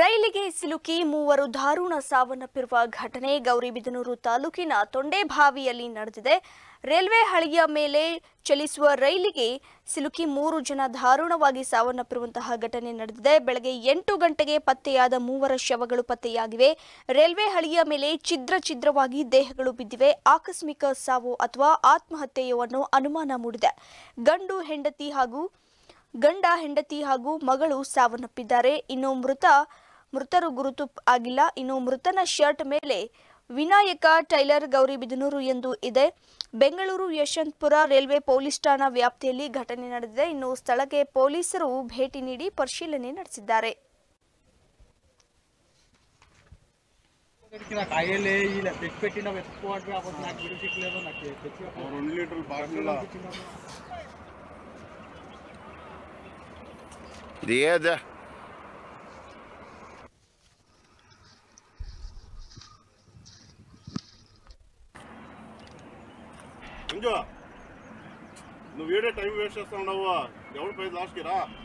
ರೈಲಿಗೆ ಸಿಲುಕಿ ಮೂವರು ದಾರುಣ ಸಾವನ್ನಪ್ಪಿರುವ ಘಟನೆ ಗೌರಿಬಿದನೂರು ತಾಲೂಕಿನ ತೊಂಡೇಬಾವಿಯಲ್ಲಿ ನಡೆದಿದೆ ರೈಲ್ವೆ ಹಳಿಯ ಮೇಲೆ ಚಲಿಸುವ ರೈಲಿಗೆ ಸಿಲುಕಿ ಮೂರು ಜನ ದಾರುಣವಾಗಿ ಸಾವನ್ನಪ್ಪಿರುವಂತಹ ಘಟನೆ ನಡೆದಿದೆ ಬೆಳಗ್ಗೆ ಎಂಟು ಗಂಟೆಗೆ ಪತ್ತೆಯಾದ ಮೂವರ ಶವಗಳು ಪತ್ತೆಯಾಗಿವೆ ರೈಲ್ವೆ ಹಳಿಯ ಮೇಲೆ ಛಿದ್ರ ಛಿದ್ರವಾಗಿ ದೇಹಗಳು ಬಿದ್ದಿವೆ ಆಕಸ್ಮಿಕ ಸಾವು ಅಥವಾ ಆತ್ಮಹತ್ಯೆಯೋ ಅನ್ನೋ ಅನುಮಾನ ಮೂಡಿದೆ ಗಂಡು ಹೆಂಡತಿ ಹಾಗೂ ಗಂಡ ಹೆಂಡತಿ ಹಾಗೂ ಮಗಳು ಸಾವನ್ನಪ್ಪಿದ್ದಾರೆ ಇನ್ನು ಮೃತ ಮೃತರು ಗುರುತು ಆಗಿಲ್ಲ ಇನ್ನು ಮೃತನ ಶರ್ಟ್ ಮೇಲೆ ವಿನಾಯಕ ಟೈಲರ್ ಗೌರಿಬಿದನೂರು ಎಂದು ಇದೆ ಬೆಂಗಳೂರು ಯಶವಂತಪುರ ರೈಲ್ವೆ ಪೊಲೀಸ್ ಠಾಣಾ ವ್ಯಾಪ್ತಿಯಲ್ಲಿ ಘಟನೆ ನಡೆದಿದೆ ಇನ್ನು ಸ್ಥಳಕ್ಕೆ ಪೊಲೀಸರು ಭೇಟಿ ನೀಡಿ ಪರಿಶೀಲನೆ ನಡೆಸಿದ್ದಾರೆ నాకు అయ్యలే ఇలా పెట్టి పెట్టి నాకు ఎక్కువ అంటే అప్పుడు నాకు వీడియో చిక్కలేదు నాకు తెచ్చి రెండు లీటర్లు బాటిల్ ఇది ఏదే మంజు నువ్వు వీడే టైం వేస్ట్ చేస్తా ఉన్నావు ఎవరు పోయి లాస్ట్కి రా